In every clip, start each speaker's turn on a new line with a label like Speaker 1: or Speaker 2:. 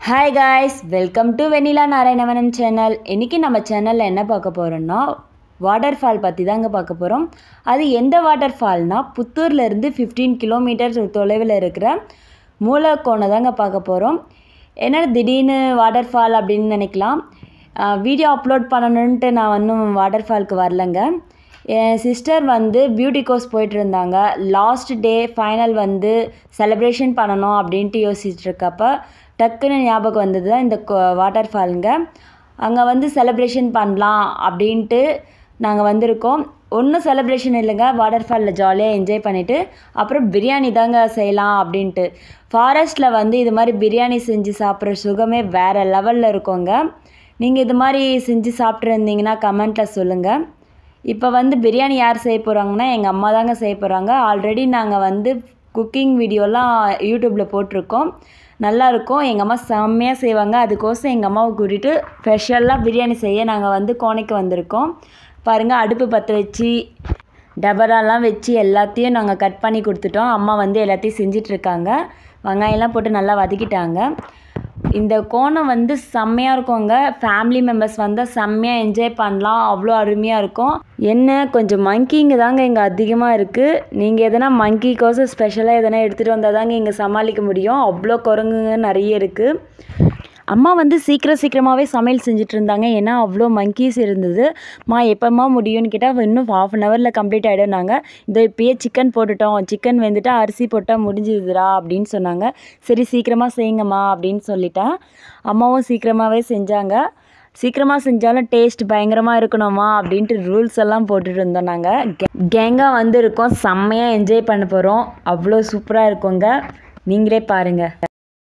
Speaker 1: hi guys welcome to Vennila Narayanavanam channel இன்றைக்கி நம்ம சேனலில் என்ன பார்க்க போகிறோம்னா வாட்டர் ஃபால் பற்றி தாங்க பார்க்க போகிறோம் அது எந்த வாட்டர் ஃபால்னா புத்தூர்லேருந்து ஃபிஃப்டீன் கிலோமீட்டர் தொலைவில் இருக்கிற மூலக்கோணை தாங்க பார்க்க போகிறோம் என்ன திடீர்னு வாட்டர் ஃபால் அப்படின்னு நினைக்கலாம் வீடியோ அப்லோட் பண்ணணுன்ட்டு நான் இன்னும் வாட்டர் ஃபால்க்கு வரலங்க என் சிஸ்டர் வந்து பியூட்டி கோர்ஸ் போயிட்டு இருந்தாங்க லாஸ்ட் டே ஃபைனல் வந்து செலிப்ரேஷன் பண்ணணும் அப்படின்ட்டு யோசிச்சுட்டு இருக்கப்ப டக்குன்னு ஞாபகம் வந்தது தான் இந்த வாட்டர் ஃபாலுங்க அங்கே வந்து செலிப்ரேஷன் பண்ணலாம் அப்படின்ட்டு நாங்கள் வந்திருக்கோம் ஒன்றும் செலிப்ரேஷன் இல்லைங்க வாட்டர் ஃபாலில் ஜாலியாக என்ஜாய் பண்ணிவிட்டு அப்புறம் பிரியாணி தாங்க செய்யலாம் அப்படின்ட்டு ஃபாரஸ்ட்டில் வந்து இது மாதிரி பிரியாணி செஞ்சு சாப்பிட்ற சுகமே வேறு லெவலில் இருக்குங்க நீங்கள் இது மாதிரி செஞ்சு சாப்பிட்ருந்தீங்கன்னா கமெண்ட்டில் சொல்லுங்கள் இப்போ வந்து பிரியாணி யார் செய்ய போகிறாங்கன்னா எங்கள் அம்மா தாங்க செய்ய போகிறாங்க ஆல்ரெடி நாங்கள் வந்து குக்கிங் வீடியோலாம் யூடியூப்பில் போட்டிருக்கோம் நல்லாயிருக்கும் எங்கள் அம்மா செம்மையாக செய்வாங்க அதுக்கோசம் எங்கள் அம்மாவை கூட்டிகிட்டு ஸ்பெஷலாக பிரியாணி செய்ய நாங்கள் வந்து கோணைக்கு வந்திருக்கோம் பாருங்கள் அடுப்பு பற்ற வச்சு டபராலாம் வச்சு எல்லாத்தையும் நாங்கள் கட் பண்ணி கொடுத்துட்டோம் அம்மா வந்து எல்லாத்தையும் செஞ்சிட்ருக்காங்க வெங்காயம்லாம் போட்டு நல்லா வதக்கிட்டாங்க இந்த கோணம் வந்து செம்மையாக இருக்குங்க ஃபேமிலி மெம்பர்ஸ் வந்தால் செம்மையாக என்ஜாய் பண்ணலாம் அவ்வளோ அருமையாக இருக்கும் என்ன கொஞ்சம் மங்கிங்க தாங்க இங்கே அதிகமாக இருக்குது நீங்கள் எதனா மங்கிக்கோசம் ஸ்பெஷலாக எதனா எடுத்துகிட்டு வந்தால் தாங்க இங்கே சமாளிக்க முடியும் அவ்வளோ குரங்குங்க நிறைய இருக்குது அம்மா வந்து சீக்கிரம் சீக்கிரமாகவே சமையல் செஞ்சுட்டு இருந்தாங்க ஏன்னா அவ்வளோ மங்கீஸ் இருந்தது மா எப்போம்மா முடியும்னு கேட்டால் இன்னும் ஹாஃப் அன் ஹவரில் கம்ப்ளீட் ஆகிடும்னாங்க இந்த இப்போயே சிக்கன் போட்டுட்டோம் சிக்கன் வெந்துட்டு அரிசி போட்டால் முடிஞ்சுதுடா அப்படின்னு சொன்னாங்க சரி சீக்கிரமாக செய்யுங்கம்மா அப்படின்னு சொல்லிட்டேன் அம்மாவும் சீக்கிரமாகவே செஞ்சாங்க சீக்கிரமாக செஞ்சாலும் டேஸ்ட் பயங்கரமாக இருக்கணுமா அப்படின்ட்டு ரூல்ஸ் எல்லாம் போட்டுட்டு இருந்தோம் நாங்கள் கேங்காக வந்து இருக்கோம் செம்மையாக என்ஜாய் பண்ண போகிறோம் அவ்வளோ சூப்பராக இருக்குங்க நீங்களே பாருங்கள்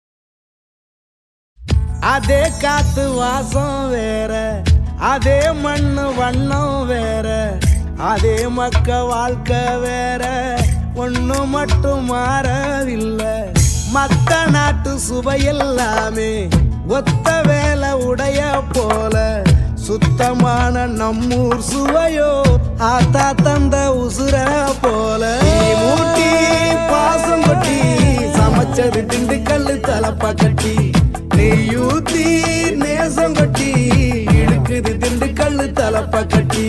Speaker 2: அதே காத்து வாசம் வேற அதே மண்ணு வண்ணம் வேற அதே மக்க வாழ்க்கை வேற ஒண்ணு மட்டும் மாறவில்லை மத்த நாட்டு சுவையெல்லாமே ஒத்த வேலை உடைய போல சுத்தமான நம்மூர் சுவையோ ஆத்தா தந்த உசுர போல மூட்டி பாசம் கொட்டி சமைச்சது திண்டுக்கல்லு தலப்பா கட்டி நெய்யூத்தி நேசம் கொட்டி இழுக்குது திண்டுக்கல்லு தலப்பா கட்டி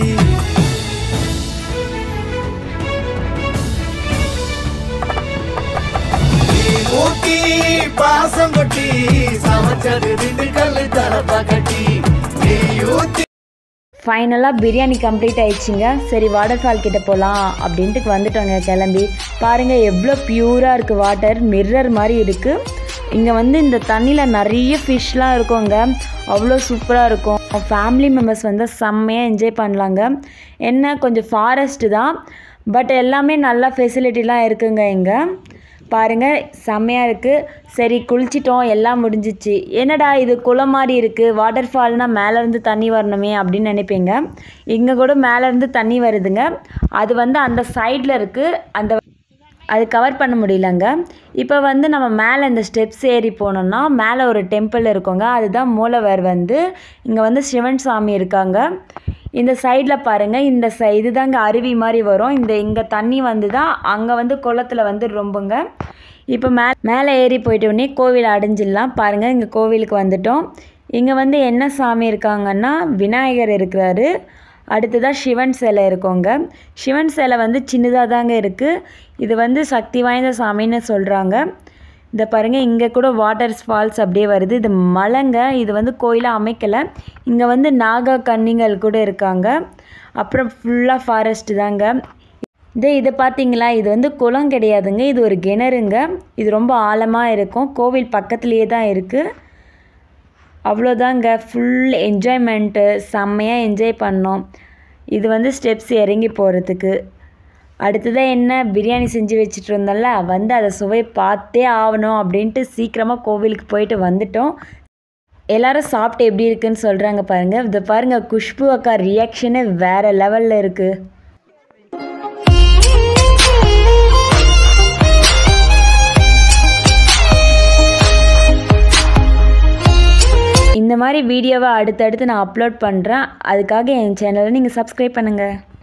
Speaker 2: ஊட்டி பாசம் கொட்டி சமைச்சது திண்டுக்கல்லு தலப்பா கட்டி நெய்யூத்தி
Speaker 1: ஃபைனலாக பிரியாணி கம்ப்ளீட் ஆயிடுச்சுங்க சரி வாட்டர் ஃபால் கிட்ட போகலாம் அப்படின்ட்டு வந்துட்டோங்க கிளம்பி பாருங்கள் எவ்வளோ பியூராக இருக்குது வாட்டர் மிர்ரர் மாதிரி இருக்குது இங்கே வந்து இந்த தண்ணியில் நிறைய ஃபிஷ்லாம் இருக்குங்க அவ்வளோ சூப்பராக இருக்கும் ஃபேமிலி மெம்பர்ஸ் வந்து செம்மையாக என்ஜாய் பண்ணலாங்க என்ன கொஞ்சம் ஃபாரஸ்ட்டு தான் பட் எல்லாமே நல்ல ஃபெசிலிட்டிலாம் இருக்குங்க இங்கே பாருங்கள் செம்மையாக இருக்குது சரி குளிச்சிட்டோம் எல்லாம் முடிஞ்சிச்சு என்னடா இது குளம் மாதிரி இருக்குது வாட்டர் ஃபால்னால் மேலேருந்து தண்ணி வரணுமே அப்படின்னு நினைப்பீங்க இங்கே கூட மேலேருந்து தண்ணி வருதுங்க அது வந்து அந்த சைடில் இருக்குது அந்த அது கவர் பண்ண முடியலங்க இப்போ வந்து நம்ம மேலே இந்த ஸ்டெப்ஸ் ஏறி போனோம்னா மேலே ஒரு டெம்பிள் இருக்குங்க அதுதான் மூலவர் வந்து இங்கே வந்து சிவன் சாமி இருக்காங்க இந்த சைடில் பாருங்கள் இந்த சை இதுதாங்க அருவி மாதிரி வரும் இந்த இங்கே தண்ணி வந்து தான் அங்கே வந்து குளத்தில் வந்து ரொம்புங்க இப்போ மே மேலே ஏறி போயிட்டோடனே கோவில் அடைஞ்சிடலாம் பாருங்கள் இங்கே கோவிலுக்கு வந்துட்டோம் இங்கே வந்து என்ன சாமி இருக்காங்கன்னா விநாயகர் இருக்கிறாரு அடுத்ததாக சிவன் சிலை இருக்கோங்க சிவன் சிலை வந்து சின்னதாக தாங்க இருக்குது இது வந்து சக்தி வாய்ந்த சாமின்னு சொல்கிறாங்க இந்த பாருங்கள் இங்கே கூட வாட்டர் ஃபால்ஸ் அப்படியே வருது இது மலைங்க இது வந்து கோயிலாக அமைக்கலை இங்கே வந்து நாகா கன்னிகள் கூட இருக்காங்க அப்புறம் ஃபுல்லாக ஃபாரஸ்ட் தாங்க இது இதை பார்த்தீங்களா இது வந்து குளம் கிடையாதுங்க இது ஒரு கிணறுங்க இது ரொம்ப ஆழமாக இருக்கும் கோவில் பக்கத்துலேயே தான் இருக்குது அவ்வளோதாங்க ஃபுல் என்ஜாய்மெண்ட்டு செம்மையாக என்ஜாய் பண்ணோம் இது வந்து ஸ்டெப்ஸ் இறங்கி போகிறதுக்கு அடுத்ததாக என்ன பிரியாணி செஞ்சு வச்சுட்டு இருந்தோம்ல வந்து அதை சுவை பார்த்தே ஆகணும் அப்படின்ட்டு சீக்கிரமாக கோவிலுக்கு போயிட்டு வந்துட்டோம் எல்லாரும் சாப்பிட்டு எப்படி இருக்குன்னு சொல்கிறாங்க பாருங்கள் இதை பாருங்கள் குஷ்பு அக்கா ரியாக்ஷனே வேறு லெவலில் இருக்குது இந்த மாதிரி வீடியோவை அடுத்தடுத்து நான் அப்லோட் பண்ணுறேன் அதுக்காக என் சேனலை நீங்கள் சப்ஸ்கிரைப் பண்ணுங்கள்